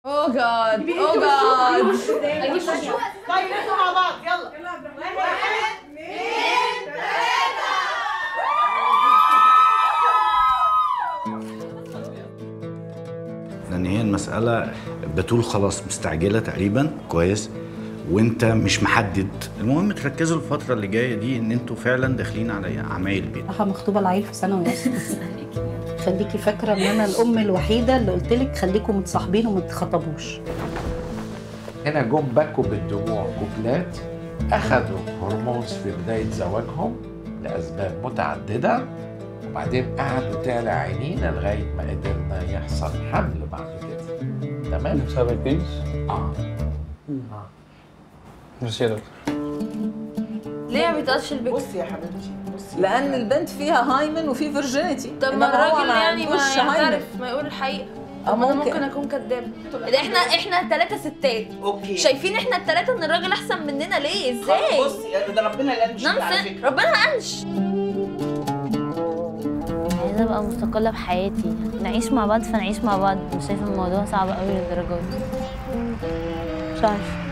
اوه جاد اوه جاد طيب انتوا مع بعض يلا واحد اثنين لان هي المساله بتقول خلاص مستعجله تقريبا كويس وانت مش محدد المهم تركزوا الفتره اللي جايه دي ان انتوا فعلا داخلين على عمايل بيت رايحه مخطوبه لعيل في ثانوي خليكي فاكره ان انا الام الوحيده اللي قلت لك خليكم متصاحبين وما تتخطبوش هنا جم بكوا بالدموع كوبلات أخذوا هرمونز في بداية زواجهم لأسباب متعددة وبعدين قعدوا تعلى عينينا لغاية ما قدرنا يحصل حمل بعد كده تمام؟ بسبب البيس اه ميرسي يا دكتور ليه ما بيتقالش البكر؟ بصي يا حبيبتي بصي لان البنت فيها هايمن وفي فيرجينيتي طب ما الراجل يعني ما يعترف ما يقول الحقيقه أو طب ما أنا ممكن. ممكن اكون كدابه ده احنا احنا ثلاثه ستات اوكي شايفين احنا الثلاثه ان الراجل احسن مننا ليه خلاص ازاي بصي ده ربنا اللي قال على نونسن فكره ربنا ما قالش عايزة أبقى مستقلة بحياتي نعيش مع بعض فنعيش مع بعض مش شايفة الموضوع صعب قوي للدرجة دي مش عارفة